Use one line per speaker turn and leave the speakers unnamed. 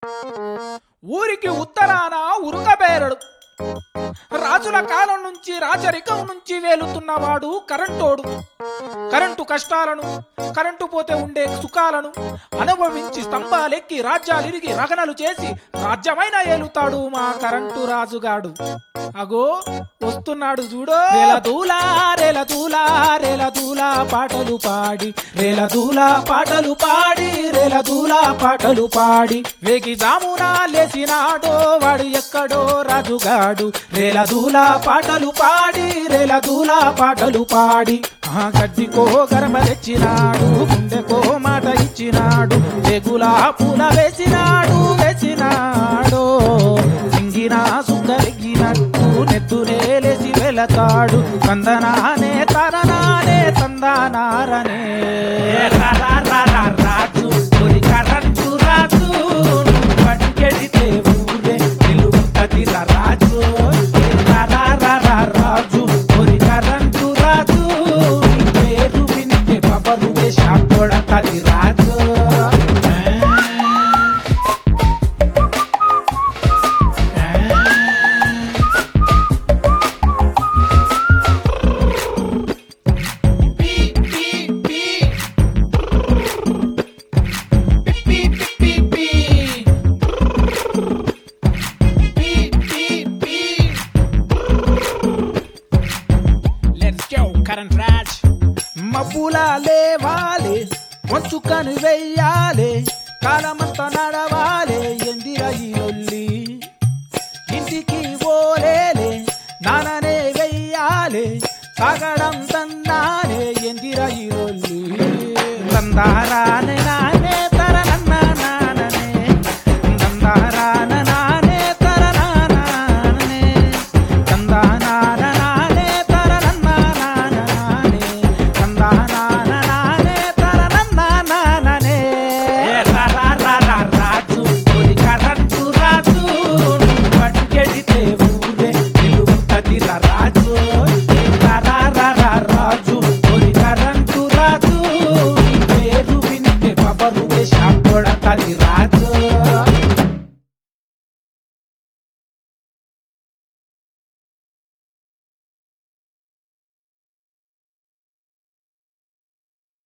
ఊరికి ఉత్తరాన ఉరుకబేరడు రాజుల కాలం నుంచి రాజరికం నుంచి వేలుతున్నవాడు కరెంటోడు కరెంటు కష్టాలను కరెంటు పోతే ఉండే సుఖాలను అనుభవించి స్తంభాలెక్కి రాజ్యాలిరిగి రగనలు చేసి రాజ్యమైన ఏలుతాడు మా కరెంటు రాజుగాడు అగో వస్తున్నాడు చూడో రేల దూలా రేల దూలా రేల దూలా పాటలు పాడి రేల దూలా పాటలు పాడి రేల దూలా పాటలు పాడి వేగి జామున లేచినాడో వాడు ఎక్కడో రాజుగాడు రేల దూలా పాటలు పాడి రేల దూలా పాటలు పాడి ఆ గడ్డికో గరమ తెచ్చినాడు గుండెకో మాట ఇచ్చినాడు వెగులా పూల వేసినాడు వేసినాడు సింగిన సుక్కరిగినట్టు నెత్తునే లేచి వెళతాడు తందనానే తరనానే తందనారనే రా రా రా రా రాజు ఒరి కరెంటు రాజు నువ్వు పట్టుకెడితే ఊరే నిలువుంటది రా రాజు రా రా రా రా రాజు ఒరి కరెంటు రాజు నీ పేరు వింటే పబరు షాట్ కొడతది Raju let's go current Raj మబ్బుల లేవాలి వంచుకను వెయ్యాలి కాలమంతా నడవాలి ఎందిర ఈ లొల్లి ఇంటికి పోలేలే నాననే వెయ్యాలి సాగడం తందానే ఎందిర ఈ లొల్లి తందారానే